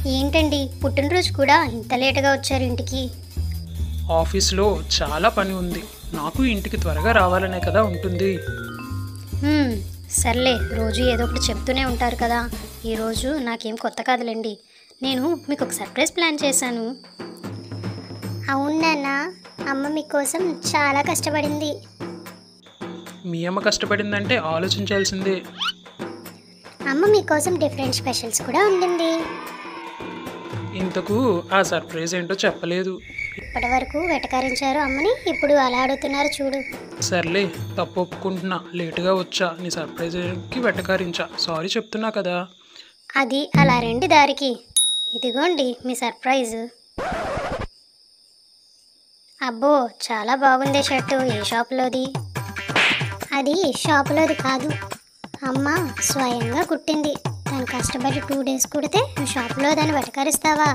ఏంటండి పుట్టినరోజు కూడా ఇంత లేటుగా వచ్చారు ఇంటికి ఆఫీస్లో చాలా పని ఉంది నాకు ఇంటికి త్వరగా రావాలనే కదా ఉంటుంది హ్మ్, సర్లే రోజు ఏదో ఒకటి చెప్తూనే ఉంటారు కదా ఈరోజు నాకేం కొత్త కాదులేండి నేను మీకు ఒక సర్ప్రైజ్ ప్లాన్ చేశాను అవునా అమ్మ మీకోసం చాలా కష్టపడింది మీ అమ్మ కష్టపడిందంటే ఆలోచించాల్సిందే అమ్మ మీకోసం డిఫరెంట్ స్పెషల్స్ కూడా ఉండింది ఇంతకు ఆ సర్ప్రైజ్ ఏంటో చెప్పలేదు ఇప్పటి వరకు వెటకారించారు అమ్మని ఇప్పుడు అలా అడుగుతున్నారు చూడు సర్లే తప్పు ఒప్పుకుంటున్నా లేటుగా వచ్చా నీ సర్ప్రైజ్కి వెటకారించా సారీ చెప్తున్నా కదా అది అలా రండి దారికి ఇదిగోండి మీ సర్ప్రైజ్ అబ్బో చాలా బాగుంది షర్టు ఏ షాపులోది అది షాపులోది కాదు అమ్మ స్వయంగా కుట్టింది తను కష్టపడి టూ డేస్ కుడితే నువ్వు షాపులో దాన్ని వెటకరిస్తావా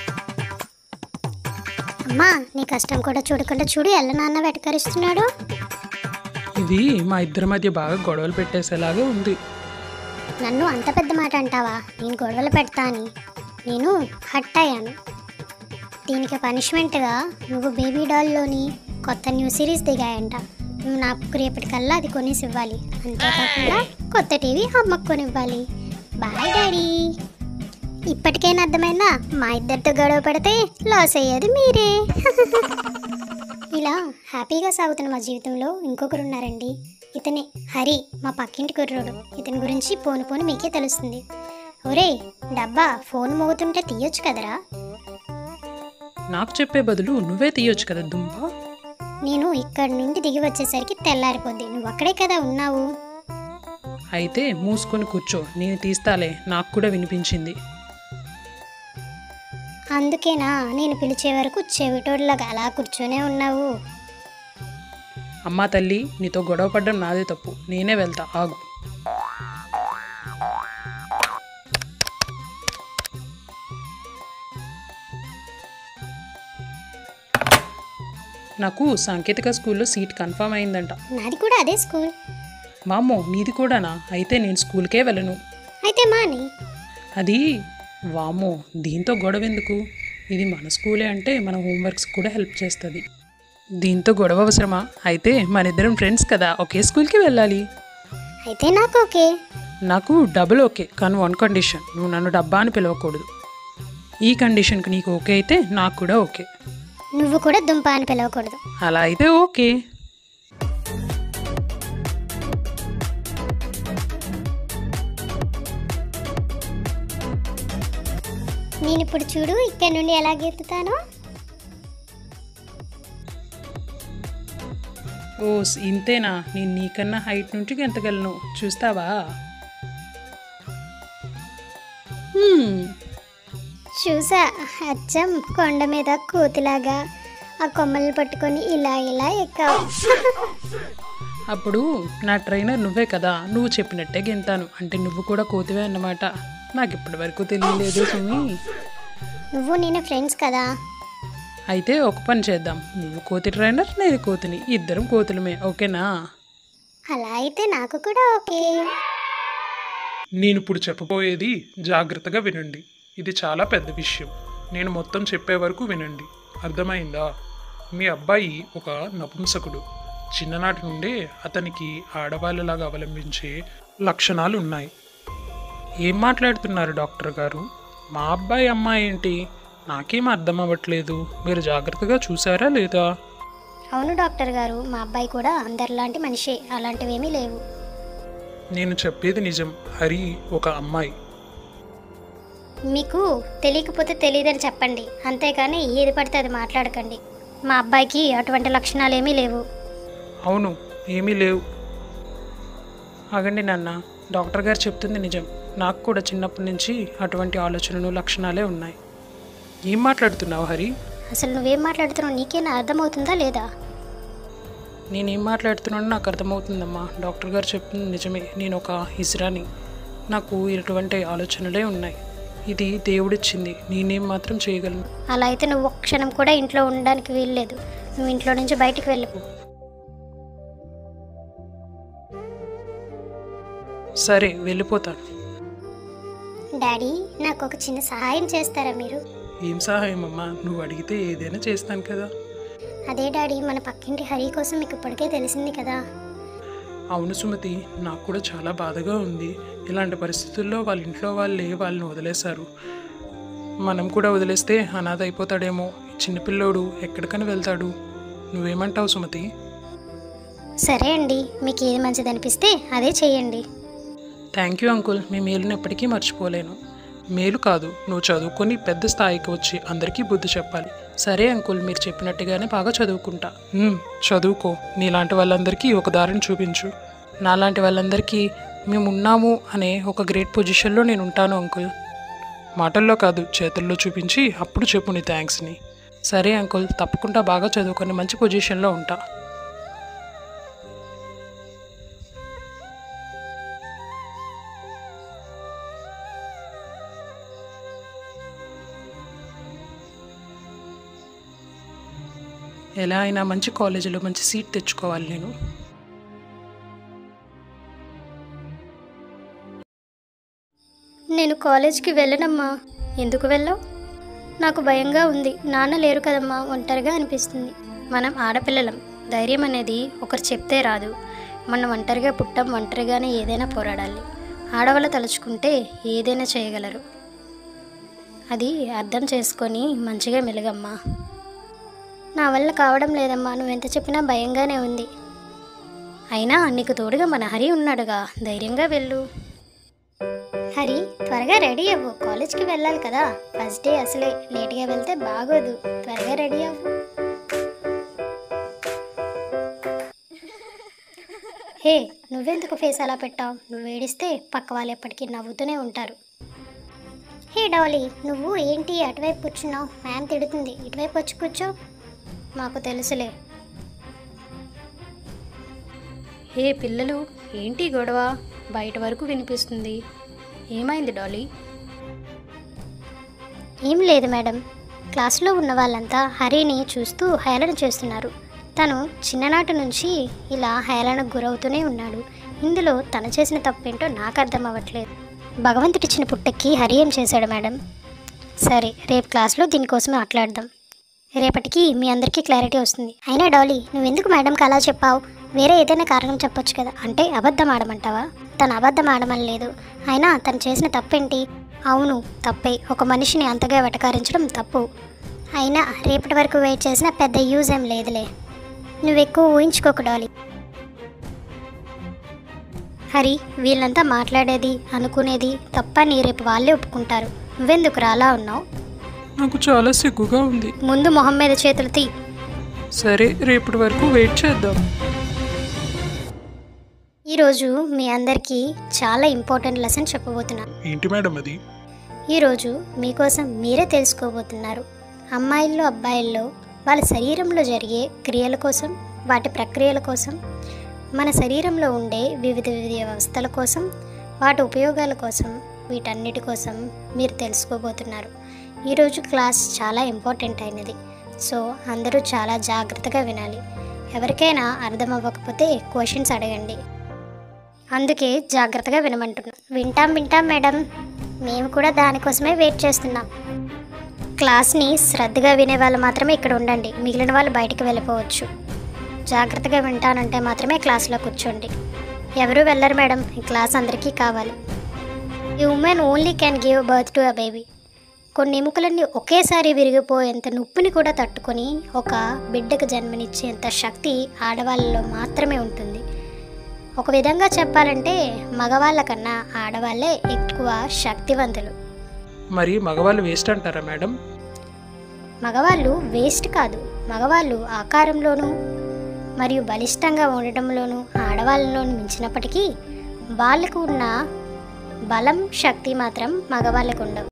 అమ్మా నీ కష్టం కూడా చూడకుండా చూడు ఎల్ల నాన్న వెటకరిస్తున్నాడు ఇది మా ఇద్దరి మధ్య బాగా గొడవలు పెట్టేసేలాగే ఉంది నన్ను అంత పెద్ద మాట అంటావా నేను గొడవలు పెడతా అని నేను హట్ అయ్యాను దీనికి పనిష్మెంట్గా నువ్వు బేబీ డాల్లోని కొత్త న్యూ సిరీస్ దిగాయంట నువ్వు నాకు రేపటికల్లా అది కొనేసి ఇవ్వాలి అంతేకాకుండా కొత్త టీవీ అమ్మకు కొనివ్వాలి బాయ్ డాడీ ఇప్పటికైనా అర్థమైందా మా ఇద్దరితో గొడవ పడితే లాస్ అయ్యేది మీరే ఇలా హ్యాపీగా సాగుతున్న మా జీవితంలో ఇంకొకరు ఉన్నారండి ఇతనే హరి మా పక్కింటి కుర్రోడు ఇతని గురించి పోను పోను మీకే తెలుస్తుంది ఒరే డబ్బా ఫోన్ మోగుతుంటే తీయొచ్చు కదరా నాకు చెప్పే బదులు నువ్వే తీయొచ్చు కదా దుంప నేను ఇక్కడి నుండి దిగి వచ్చేసరికి తెల్లారిపోద్ది నువ్వు అక్కడే కదా ఉన్నావు అయితే మూసుకొని కూర్చో నేను తీస్తాలే నాకు కూడా వినిపించింది అందుకేనా నేను పిలిచే వరకు చెవిటోడ్లాగా అలా కూర్చొనే ఉన్నావు అమ్మా తల్లి నీతో గొడవ పడ్డం నాదే తప్పు నేనే వెళ్తా ఆగు నాకు సాంకేతిక స్కూల్లో సీట్ కన్ఫర్మ్ అయిందంట నాది కూడా అదే స్కూల్ మామో నీది కూడానా అయితే నేను స్కూల్కే వెళ్ళను అయితే మాని అది వామో దీంతో గొడవ ఎందుకు ఇది మన స్కూలే అంటే మన హోంవర్క్స్ కూడా హెల్ప్ చేస్తుంది దీంతో గొడవ అవసరమా అయితే మన ఇద్దరం ఫ్రెండ్స్ కదా ఒకే స్కూల్కి వెళ్ళాలి అయితే నాకు ఓకే నాకు డబుల్ ఓకే కానీ వన్ కండిషన్ నువ్వు నన్ను డబ్బా అని పిలవకూడదు ఈ కండిషన్కి నీకు ఓకే అయితే నాకు కూడా ఓకే నువ్వు కూడా దుంప అని పిలవకూడదు అలా అయితే ఓకే నేను ఇప్పుడు చూడు ఇక్కడ నుండి ఎలా గెత్తుతానో ఓ స్- ఇంతేనా నేను నీకన్నా హైట్ నుంచి ఎంతగలను చూస్తావా హ్మ్, చూసా అచ్చం కొండ మీద కోతిలాగా ఆ కొమ్మల్ని పట్టుకొని ఇలా ఇలా ఎక్కావు అప్పుడు నా ట్రైనర్ నువ్వే కదా నువ్వు చెప్పినట్టే గెంతాను అంటే నువ్వు కూడా కోతివే అన్నమాట నాకు ఇప్పటి వరకు తెలియలేదు సుమి నువ్వు నేను ఫ్రెండ్స్ కదా అయితే ఒక పని చేద్దాం నువ్వు కోతి ట్రైనర్ నేను కోతిని ఇద్దరం కోతులమే ఓకేనా అలా అయితే నాకు కూడా ఓకే నేను ఇప్పుడు చెప్పబోయేది జాగ్రత్తగా వినండి ఇది చాలా పెద్ద విషయం నేను మొత్తం చెప్పే వరకు వినండి అర్థమైందా మీ అబ్బాయి ఒక నపుంసకుడు చిన్ననాటి నుండే అతనికి ఆడవాళ్ళలాగా అవలంబించే లక్షణాలు ఉన్నాయి ఏం మాట్లాడుతున్నారు డాక్టర్ గారు మా అబ్బాయి అమ్మాయి ఏంటి నాకేం అర్థం అవ్వట్లేదు మీరు జాగ్రత్తగా చూసారా లేదా అవును డాక్టర్ గారు మా అబ్బాయి కూడా అందరిలాంటి మనిషే అలాంటివేమీ లేవు నేను చెప్పేది నిజం హరి ఒక అమ్మాయి మీకు తెలియకపోతే తెలియదని చెప్పండి అంతేకాని ఏది పడితే అది మాట్లాడకండి మా అబ్బాయికి అటువంటి లక్షణాలు ఏమీ లేవు అవును ఏమీ లేవు ఆగండి నాన్న డాక్టర్ గారు చెప్తుంది నిజం నాకు కూడా చిన్నప్పటి నుంచి అటువంటి ఆలోచనలు లక్షణాలే ఉన్నాయి ఏం మాట్లాడుతున్నావు హరి అసలు నువ్వేం మాట్లాడుతున్నావు నీకేనా అర్థమవుతుందా లేదా నేనేం మాట్లాడుతున్నానో నాకు అర్థమవుతుందమ్మా డాక్టర్ గారు చెప్తుంది నిజమే నేను ఒక హిజ్రాని నాకు ఇటువంటి ఆలోచనలే ఉన్నాయి ఇది దేవుడిచ్చింది నేనేం మాత్రం చేయగలను అలా అయితే నువ్వు ఒక్క క్షణం కూడా ఇంట్లో ఉండడానికి వీల్లేదు నువ్వు ఇంట్లో నుంచి బయటికి వెళ్ళిపో సరే వెళ్ళిపోతాను డాడీ నాకు ఒక చిన్న సహాయం చేస్తారా మీరు ఏం సహాయం అమ్మా నువ్వు అడిగితే ఏదైనా చేస్తాను కదా అదే డాడీ మన పక్కింటి హరి కోసం మీకు ఇప్పటికే తెలిసింది కదా అవును సుమతి నాకు కూడా చాలా బాధగా ఉంది ఇలాంటి పరిస్థితుల్లో వాళ్ళ ఇంట్లో వాళ్ళే వాళ్ళని వదిలేశారు మనం కూడా వదిలేస్తే అనాథ అయిపోతాడేమో చిన్నపిల్లోడు ఎక్కడికని వెళ్తాడు నువ్వేమంటావు సుమతి సరే అండి మీకు ఏది మంచిది అనిపిస్తే అదే చేయండి థ్యాంక్ యూ అంకుల్ మీ మేలుని ఎప్పటికీ మర్చిపోలేను మేలు కాదు నువ్వు చదువుకొని పెద్ద స్థాయికి వచ్చి అందరికీ బుద్ధి చెప్పాలి సరే అంకుల్ మీరు చెప్పినట్టుగానే బాగా చదువుకుంటా "ఉమ్, చదువుకో నీలాంటి వాళ్ళందరికీ ఒక దారిని చూపించు నాలాంటి వాళ్ళందరికీ మేము ఉన్నాము అనే ఒక గ్రేట్ పొజిషన్లో నేను ఉంటాను అంకుల్ మాటల్లో కాదు చేతుల్లో చూపించి అప్పుడు చెప్పు నీ థ్యాంక్స్ని సరే అంకుల్ తప్పకుండా బాగా చదువుకొని మంచి పొజిషన్లో ఉంటా ఎలా అయినా మంచి కాలేజీలో మంచి సీట్ తెచ్చుకోవాలి నేను నేను కాలేజ్కి వెళ్ళనమ్మా ఎందుకు వెళ్ళావు నాకు భయంగా ఉంది నాన్న లేరు కదమ్మా ఒంటరిగా అనిపిస్తుంది మనం ఆడపిల్లలం ధైర్యం అనేది ఒకరు చెప్తే రాదు మనం ఒంటరిగా పుట్టం ఒంటరిగానే ఏదైనా పోరాడాలి ఆడవాళ్ళు తలుచుకుంటే ఏదైనా చేయగలరు అది అర్థం చేసుకొని మంచిగా మెలుగమ్మా నా వల్ల కావడం లేదమ్మా నువ్వెంత చెప్పినా భయంగానే ఉంది అయినా నీకు తోడుగా మన హరి ఉన్నాడుగా ధైర్యంగా వెళ్ళు హరి త్వరగా రెడీ అవ్వు కాలేజ్కి వెళ్ళాలి కదా ఫస్ట్ డే అసలే లేట్గా వెళ్తే బాగోదు త్వరగా రెడీ అవ్వు హే నువ్వెందుకు ఫేస్ అలా పెట్టావు నువ్వు ఏడిస్తే పక్క వాళ్ళు ఎప్పటికీ నవ్వుతూనే ఉంటారు హే డాలీ నువ్వు ఏంటి అటువైపు కూర్చున్నావు మ్యామ్ తిడుతుంది ఇటువైపు వచ్చి కూర్చో మాకు తెలుసులే హే పిల్లలు ఏంటి గొడవ బయట వరకు వినిపిస్తుంది ఏమైంది డాలీ ఏం లేదు మేడం క్లాసులో ఉన్న వాళ్ళంతా హరిని చూస్తూ హేళన చేస్తున్నారు తను చిన్ననాటి నుంచి ఇలా హేళనకు గురవుతూనే ఉన్నాడు ఇందులో తను చేసిన తప్పేంటో నాకు అర్థం అవ్వట్లేదు భగవంతుడిచ్చిన పుట్టకి హరి ఏం చేశాడు మేడం సరే రేపు క్లాస్లో దీనికోసం మాట్లాడదాం రేపటికి మీ అందరికీ క్లారిటీ వస్తుంది అయినా డాలీ నువ్వెందుకు మేడంకి అలా చెప్పావు వేరే ఏదైనా కారణం చెప్పొచ్చు కదా అంటే అబద్ధం ఆడమంటావా తను అబద్ధం ఆడమని లేదు అయినా తను చేసిన తప్పేంటి అవును తప్పే ఒక మనిషిని అంతగా వెటకారించడం తప్పు అయినా రేపటి వరకు వెయిట్ చేసినా పెద్ద యూజ్ ఏం లేదులే నువ్వు ఎక్కువ ఊహించుకోకు డాలీ హరి వీళ్ళంతా మాట్లాడేది అనుకునేది తప్పని రేపు వాళ్ళే ఒప్పుకుంటారు నువ్వెందుకు రాలా ఉన్నావు నాకు చాలా సిగ్గుగా ఉంది ముందు మొహం మీద చేతులు తీ సరే రేపటి వరకు వెయిట్ చేద్దాం ఈరోజు మీ అందరికీ చాలా ఇంపార్టెంట్ లెసన్ చెప్పబోతున్నాను ఏంటి మేడం అది ఈరోజు మీకోసం మీరే తెలుసుకోబోతున్నారు అమ్మాయిల్లో అబ్బాయిల్లో వాళ్ళ శరీరంలో జరిగే క్రియల కోసం వాటి ప్రక్రియల కోసం మన శరీరంలో ఉండే వివిధ వివిధ వ్యవస్థల కోసం వాటి ఉపయోగాల కోసం వీటన్నిటి కోసం మీరు తెలుసుకోబోతున్నారు ఈరోజు క్లాస్ చాలా ఇంపార్టెంట్ అయినది సో అందరూ చాలా జాగ్రత్తగా వినాలి ఎవరికైనా అర్థం అవ్వకపోతే క్వశ్చన్స్ అడగండి అందుకే జాగ్రత్తగా వినమంటున్నాం వింటాం వింటాం మేడం మేము కూడా దానికోసమే వెయిట్ చేస్తున్నాం క్లాస్ని శ్రద్ధగా వినే వాళ్ళు మాత్రమే ఇక్కడ ఉండండి మిగిలిన వాళ్ళు బయటికి వెళ్ళిపోవచ్చు జాగ్రత్తగా వింటానంటే మాత్రమే క్లాస్లో కూర్చోండి ఎవరు వెళ్ళరు మేడం ఈ క్లాస్ అందరికీ కావాలి ఈ women only can give birth to a baby కొన్ని ఎముకలన్నీ ఒకేసారి విరిగిపోయేంత నొప్పిని కూడా తట్టుకొని ఒక బిడ్డకు జన్మనిచ్చేంత శక్తి ఆడవాళ్ళలో మాత్రమే ఉంటుంది ఒక విధంగా చెప్పాలంటే మగవాళ్ళ కన్నా ఆడవాళ్ళే ఎక్కువ శక్తివంతులు మరి మగవాళ్ళు వేస్ట్ అంటారా మేడం మగవాళ్ళు వేస్ట్ కాదు మగవాళ్ళు ఆకారంలోనూ మరియు బలిష్టంగా ఉండటంలోనూ ఆడవాళ్ళలోనూ మించినప్పటికీ వాళ్ళకు ఉన్న బలం శక్తి మాత్రం మగవాళ్ళకు ఉండవు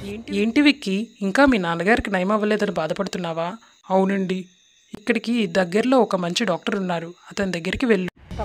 ఏంటి విక్కి ఇంకా మీ నాన్నగారికి నయం అవ్వలేదని బాధపడుతున్నావా అవునండి ఇక్కడికి దగ్గరలో ఒక మంచి డాక్టర్ ఉన్నారు అతని దగ్గరికి వెళ్ళు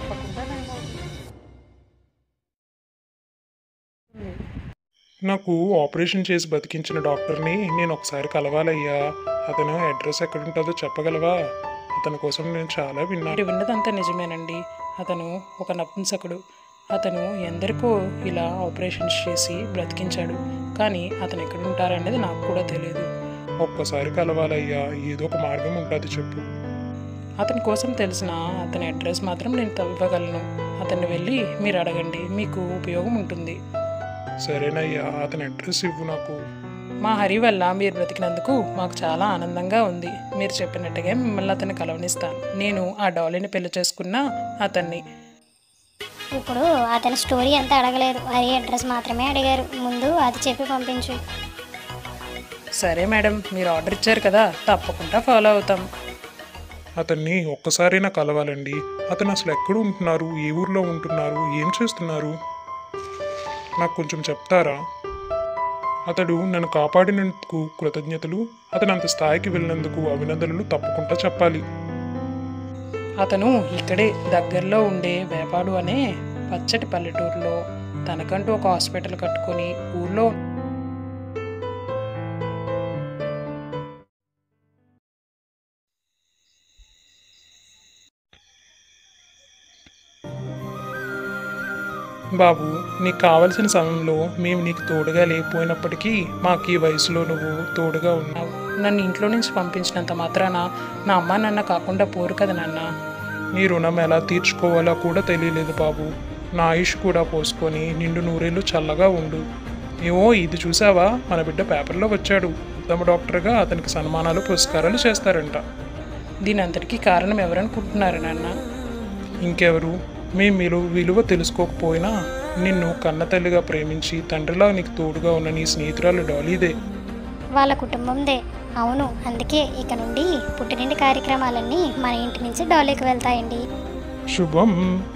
నాకు ఆపరేషన్ చేసి బతికించిన డాక్టర్ని నేను ఒకసారి కలవాలయ్యా అతను అడ్రస్ ఎక్కడ ఉంటుందో చెప్పగలవా అతని కోసం నేను చాలా విన్నాను మీరు విన్నదంతా నిజమేనండి అతను ఒక నపుంసకుడు అతను ఎందరికో ఇలా ఆపరేషన్స్ చేసి బ్రతికించాడు కానీ అతను ఎక్కడ ఉంటారనేది నాకు కూడా తెలియదు ఒక్కసారి కలవాలయ్యా ఏదో ఒక మార్గం ఉంటుంది చెప్పు అతని కోసం తెలిసిన అతని అడ్రస్ మాత్రం నేను ఇవ్వగలను అతన్ని వెళ్ళి మీరు అడగండి మీకు ఉపయోగం ఉంటుంది సరేనయ్యా అతని అడ్రస్ ఇవ్వు నాకు మా హరి వల్ల మీరు బ్రతికినందుకు మాకు చాలా ఆనందంగా ఉంది మీరు చెప్పినట్టుగా మిమ్మల్ని అతన్ని కలవనిస్తాను నేను ఆ డాలీని పెళ్లి చేసుకున్న అతన్ని ఇప్పుడు అతని స్టోరీ అంతా అడగలేదు హరి అడ్రస్ మాత్రమే అడిగారు ముందు అది చెప్పి పంపించు సరే మేడం మీరు ఆర్డర్ ఇచ్చారు కదా తప్పకుండా ఫాలో అవుతాం అతన్ని ఒక్కసారైనా కలవాలండి అతను అసలు ఎక్కడ ఉంటున్నారు ఏ ఊర్లో ఉంటున్నారు ఏం చేస్తున్నారు నాకు కొంచెం చెప్తారా అతడు నన్ను కాపాడినందుకు కృతజ్ఞతలు అతను అంత స్థాయికి వెళ్ళినందుకు అభినందనలు తప్పకుండా చెప్పాలి అతను ఇక్కడే దగ్గరలో ఉండే వేపాడు అనే పచ్చటి పల్లెటూరులో తనకంటూ ఒక హాస్పిటల్ కట్టుకొని ఊర్లో బాబు నీకు కావలసిన సమయంలో మేము నీకు తోడుగా లేకపోయినప్పటికీ మాకు ఈ వయసులో నువ్వు తోడుగా ఉన్నావు నన్ను ఇంట్లో నుంచి పంపించినంత మాత్రాన నా అమ్మ నాన్న కాకుండా పోరు కదా నాన్న నీ రుణం ఎలా తీర్చుకోవాలో కూడా తెలియలేదు బాబు నా ఆయుష్ కూడా పోసుకొని నిండు నూరేళ్ళు చల్లగా ఉండు ఏవో ఇది చూసావా మన బిడ్డ పేపర్లో వచ్చాడు ఉత్తమ డాక్టర్గా అతనికి సన్మానాలు పురస్కారాలు చేస్తారంట దీని అంతటికీ కారణం ఎవరనుకుంటున్నారు నాన్న ఇంకెవరు మేము మీరు విలువ తెలుసుకోకపోయినా నిన్ను కన్నతల్లిగా ప్రేమించి తండ్రిలా నీకు తోడుగా ఉన్న నీ స్నేహితురాలు డాలీదే వాళ్ళ కుటుంబందే అవును అందుకే ఇక నుండి పుట్టినింటి కార్యక్రమాలన్నీ మన ఇంటి నుంచి డాలీకి వెళ్తాయండి శుభం